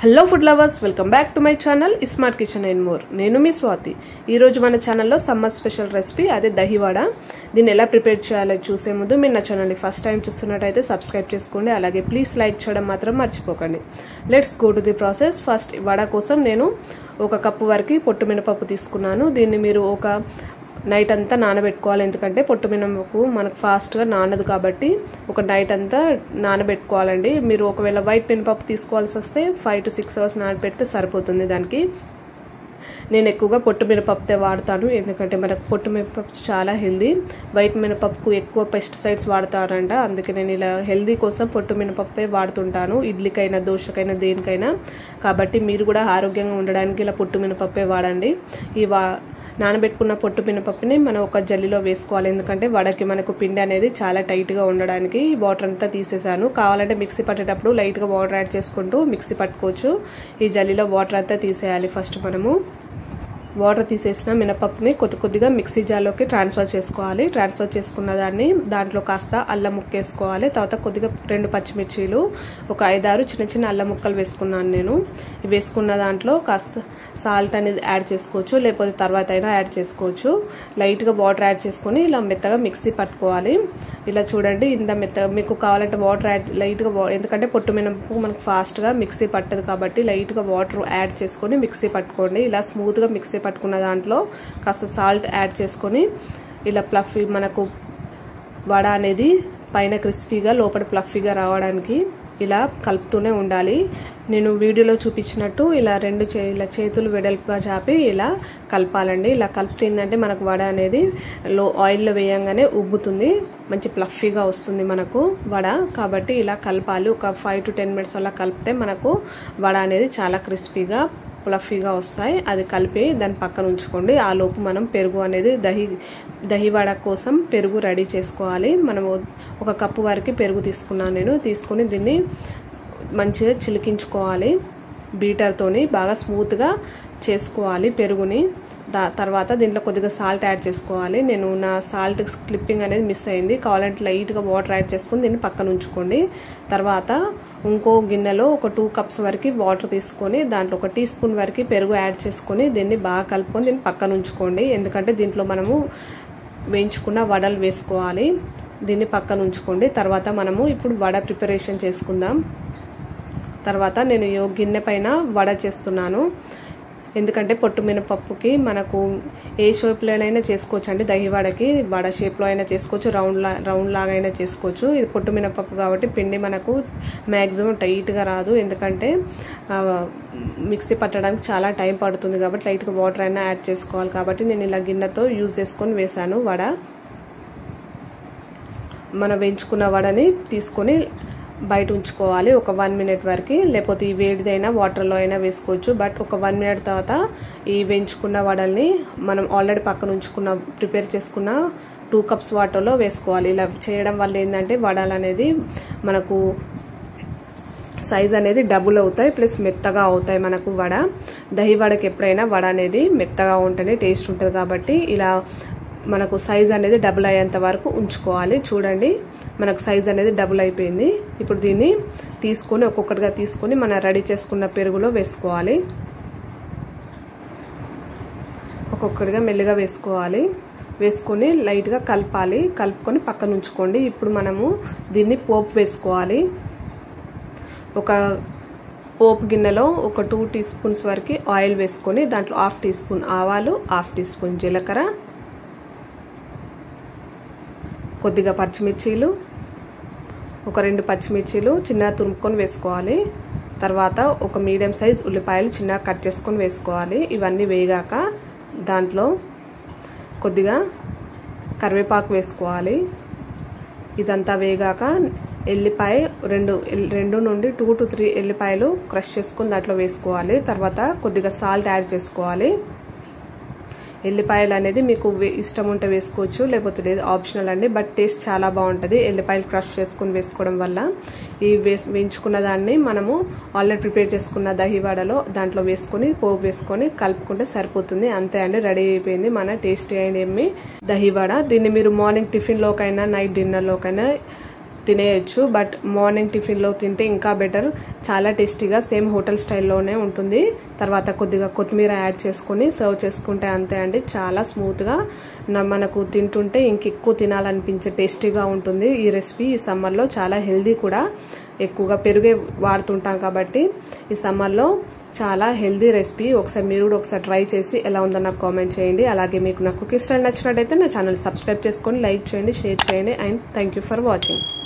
hello food lovers welcome back to my channel smart kitchen and more నేను మీ స్వాతి ఈ రోజు మన ఛానల్లో సమ్మర్ స్పెషల్ రెసిపీ అదే దహివాడ దీన్ని ఎలా ప్రిపేర్ చేయాలో చూసే ముందు మీరు నా ఛానల్ని ఫస్ట్ టైం చూస్తున్నట్టయితే సబ్స్క్రైబ్ చేసుకోండి అలాగే ప్లీజ్ లైక్ చేయడం మాత్రం మర్చిపోకండి let's go to the process first vada కోసం నేను ఒక కప్పు వరకు పొట్టు మినపప్పు తీసుకున్నాను దీన్ని మీరు ఒక నైట్ అంతా నానబెట్టుకోవాలి ఎందుకంటే పొట్టు మినపప్పు మనకు ఫాస్ట్గా నానదు కాబట్టి ఒక నైట్ అంతా నానబెట్టుకోవాలండి మీరు ఒకవేళ వైట్ మినపప్పు తీసుకోవాల్సి వస్తే ఫైవ్ టు సిక్స్ అవర్స్ నానబెడితే సరిపోతుంది దానికి నేను ఎక్కువగా పొట్టు మినపప్పుతే వాడతాను ఎందుకంటే మనకు పొట్టు మినపప్పు చాలా హెల్దీ వైట్ మినపప్పుకు ఎక్కువ పెస్టిసైడ్స్ వాడతారంట అందుకే నేను ఇలా హెల్దీ కోసం పొట్టు మినపప్పే వాడుతుంటాను ఇడ్లీకైనా దోశకైనా దేనికైనా కాబట్టి మీరు కూడా ఆరోగ్యంగా ఉండడానికి ఇలా పొట్టు మినపప్పే వాడండి ఈ వా నానబెట్టుకున్న పొట్టు మినపప్పుని మనం ఒక జల్లిలో వేసుకోవాలి ఎందుకంటే వడకి మనకు పిండి అనేది చాలా టైట్గా ఉండడానికి వాటర్ అంతా తీసేసాను కావాలంటే మిక్సీ పట్టేటప్పుడు లైట్గా వాటర్ యాడ్ చేసుకుంటూ మిక్సీ పట్టుకోవచ్చు ఈ జల్లిలో వాటర్ అంతా తీసేయాలి ఫస్ట్ మనము వాటర్ తీసేసిన మినపప్పుని కొద్ది కొద్దిగా మిక్సీ జార్లోకి ట్రాన్స్ఫర్ చేసుకోవాలి ట్రాన్స్ఫర్ చేసుకున్న దాన్ని దాంట్లో కాస్త అల్లం ముక్క వేసుకోవాలి తర్వాత కొద్దిగా రెండు పచ్చిమిర్చీలు ఒక ఐదారు చిన్న చిన్న అల్లం ముక్కలు వేసుకున్నాను నేను వేసుకున్న దాంట్లో కాస్త సాల్ట్ అనేది యాడ్ చేసుకోవచ్చు లేకపోతే తర్వాత అయినా యాడ్ చేసుకోవచ్చు లైట్గా వాటర్ యాడ్ చేసుకొని ఇలా మెత్తగా మిక్సీ పట్టుకోవాలి ఇలా చూడండి ఇంత మెత్తగా మీకు కావాలంటే వాటర్ యాడ్ లైట్గా ఎందుకంటే పొట్టు మినపప్పు మనకు ఫాస్ట్గా మిక్సీ పట్టదు కాబట్టి లైట్గా వాటర్ యాడ్ చేసుకొని మిక్సీ పట్టుకోండి ఇలా స్మూత్గా మిక్సీ పట్టుకున్న దాంట్లో కాస్త సాల్ట్ యాడ్ చేసుకొని ఇలా ప్లఫీ మనకు వడ అనేది పైన క్రిస్పీగా లోపల ప్లఫీగా రావడానికి ఇలా కలుపుతూనే ఉండాలి నేను వీడియోలో చూపించినట్టు ఇలా రెండు చే ఇలా చేతులు వెడల్పుగా చాపి ఇలా కలపాలండి ఇలా కలిపితే మనకు వడ అనేది లో ఆయిల్లో వేయంగానే ఉబ్బుతుంది మంచి ప్లఫీగా వస్తుంది మనకు వడ కాబట్టి ఇలా కలపాలి ఒక ఫైవ్ టు టెన్ మినిట్స్ అలా కలిపితే మనకు వడ అనేది చాలా క్రిస్పీగా ప్లఫీగా వస్తాయి అది కలిపి దాని పక్కన ఉంచుకోండి ఆ లోపు మనం పెరుగు అనేది దహి దహివాడ కోసం పెరుగు రెడీ చేసుకోవాలి మనము ఒక కప్పు వరకు పెరుగు తీసుకున్నాను నేను తీసుకుని దీన్ని మంచిగా చిలికించుకోవాలి బీటర్తోని బాగా స్మూత్గా చేసుకోవాలి పెరుగుని దా తర్వాత దీంట్లో కొద్దిగా సాల్ట్ యాడ్ చేసుకోవాలి నేను నా సాల్ట్ క్లిప్పింగ్ అనేది మిస్ అయింది కావాలంటే లైట్గా వాటర్ యాడ్ చేసుకుని దీన్ని పక్కన ఉంచుకోండి తర్వాత ఇంకో గిన్నెలో ఒక టూ కప్స్ వరకు వాటర్ తీసుకొని దాంట్లో ఒక టీ స్పూన్ వరకు పెరుగు యాడ్ చేసుకొని దీన్ని బాగా కలుపుకొని దీన్ని పక్కన ఉంచుకోండి ఎందుకంటే దీంట్లో మనము వేయించుకున్న వడలు వేసుకోవాలి దీన్ని పక్కన ఉంచుకోండి తర్వాత మనము ఇప్పుడు వడ ప్రిపరేషన్ చేసుకుందాం తర్వాత నేను గిన్నె పైన వడ చేస్తున్నాను ఎందుకంటే పొట్టు మినపప్పుకి మనకు ఏ షేప్లోనైనా చేసుకోవచ్చు అండి దహివాడకి వడ షేప్లో అయినా చేసుకోవచ్చు రౌండ్ లా రౌండ్ లాగా అయినా చేసుకోవచ్చు ఇది పొట్టు మినపప్పు కాబట్టి పిండి మనకు మ్యాక్సిమం టైట్గా రాదు ఎందుకంటే మిక్సీ పట్టడానికి చాలా టైం పడుతుంది కాబట్టి లైట్గా వాటర్ అయినా యాడ్ చేసుకోవాలి కాబట్టి నేను ఇలా గిన్నెతో యూజ్ చేసుకొని వేసాను వడ మనం వేయించుకున్న వడని తీసుకొని బయట ఉంచుకోవాలి ఒక వన్ మినిట్ వరకు లేకపోతే ఈ వేడిదైనా వాటర్లో అయినా వేసుకోవచ్చు బట్ ఒక వన్ మినిట్ తర్వాత ఈ వేయించుకున్న వడల్ని మనం ఆల్రెడీ పక్కన ఉంచుకున్న ప్రిపేర్ చేసుకున్న టూ కప్స్ వాటర్లో వేసుకోవాలి ఇలా చేయడం వల్ల ఏంటంటే వడలు అనేది మనకు సైజ్ అనేది డబుల్ అవుతాయి ప్లస్ మెత్తగా అవుతాయి మనకు వడ దహి వడకి ఎప్పుడైనా వడ అనేది మెత్తగా ఉంటేనే టేస్ట్ ఉంటుంది కాబట్టి ఇలా మనకు సైజ్ అనేది డబుల్ అయ్యేంత వరకు ఉంచుకోవాలి చూడండి మనకు సైజ్ అనేది డబుల్ అయిపోయింది ఇప్పుడు దీన్ని తీసుకొని ఒక్కొక్కటిగా తీసుకొని మనం రెడీ చేసుకున్న పెరుగులో వేసుకోవాలి ఒక్కొక్కటిగా మెల్లిగా వేసుకోవాలి వేసుకొని లైట్గా కలపాలి కలుపుకొని పక్కన ఉంచుకోండి ఇప్పుడు మనము దీన్ని పోపు వేసుకోవాలి ఒక పోపు గిన్నెలో ఒక టూ టీ స్పూన్స్ వరకు ఆయిల్ వేసుకొని దాంట్లో హాఫ్ టీ స్పూన్ ఆవాలు హాఫ్ టీ స్పూన్ జీలకర్ర కొద్దిగా పచ్చిమిర్చీలు ఒక రెండు పచ్చిమిర్చీలు చిన్న తురుముకొని వేసుకోవాలి తర్వాత ఒక మీడియం సైజ్ ఉల్లిపాయలు చిన్నగా కట్ చేసుకొని వేసుకోవాలి ఇవన్నీ వేగాక దాంట్లో కొద్దిగా కరివేపాకు వేసుకోవాలి ఇదంతా వేగాక ఎల్లిపాయ రెండు రెండు నుండి టూ టు త్రీ ఎల్లిపాయలు క్రష్ చేసుకొని దాంట్లో వేసుకోవాలి తర్వాత కొద్దిగా సాల్ట్ యాడ్ చేసుకోవాలి ఎల్లిపాయలు అనేది మీకు ఇష్టం ఉంటే వేసుకోవచ్చు లేకపోతే లేదు ఆప్షనల్ అండి బట్ టేస్ట్ చాలా బాగుంటుంది ఎల్లిపాయలు క్రష్ చేసుకుని వేసుకోవడం వల్ల ఈ వేసి వేయించుకున్న దాన్ని మనము ఆల్రెడీ ప్రిపేర్ చేసుకున్న దహివాడలో దాంట్లో వేసుకొని పోపు వేసుకొని కలుపుకుంటే సరిపోతుంది అంతే అండి రెడీ అయిపోయింది మన టేస్టీ అయిన ఏమి దహివాడ దీన్ని మీరు మార్నింగ్ టిఫిన్లోకైనా నైట్ డిన్నర్లోకైనా తినేయచ్చు బట్ మార్నింగ్ టిఫిన్లో తింటే ఇంకా బెటర్ చాలా టేస్టీగా సేమ్ హోటల్ స్టైల్లోనే ఉంటుంది తర్వాత కొద్దిగా కొత్తిమీర యాడ్ చేసుకొని సర్వ్ చేసుకుంటే అంతే అండి చాలా స్మూత్గా మనకు తింటుంటే ఇంకెక్కువ తినాలనిపించే టేస్టీగా ఉంటుంది ఈ రెసిపీ ఈ సమ్మర్లో చాలా హెల్దీ కూడా ఎక్కువగా పెరుగే వాడుతుంటాం కాబట్టి ఈ సమ్మర్లో చాలా హెల్దీ రెసిపీ ఒకసారి మీరు కూడా ఒకసారి ట్రై చేసి ఎలా ఉందో నాకు కామెంట్ చేయండి అలాగే మీకు నా కుకింగ్ స్టైల్ నచ్చినట్టయితే నా ఛానల్ సబ్స్క్రైబ్ చేసుకొని లైక్ చేయండి షేర్ చేయండి అండ్ థ్యాంక్ ఫర్ వాచింగ్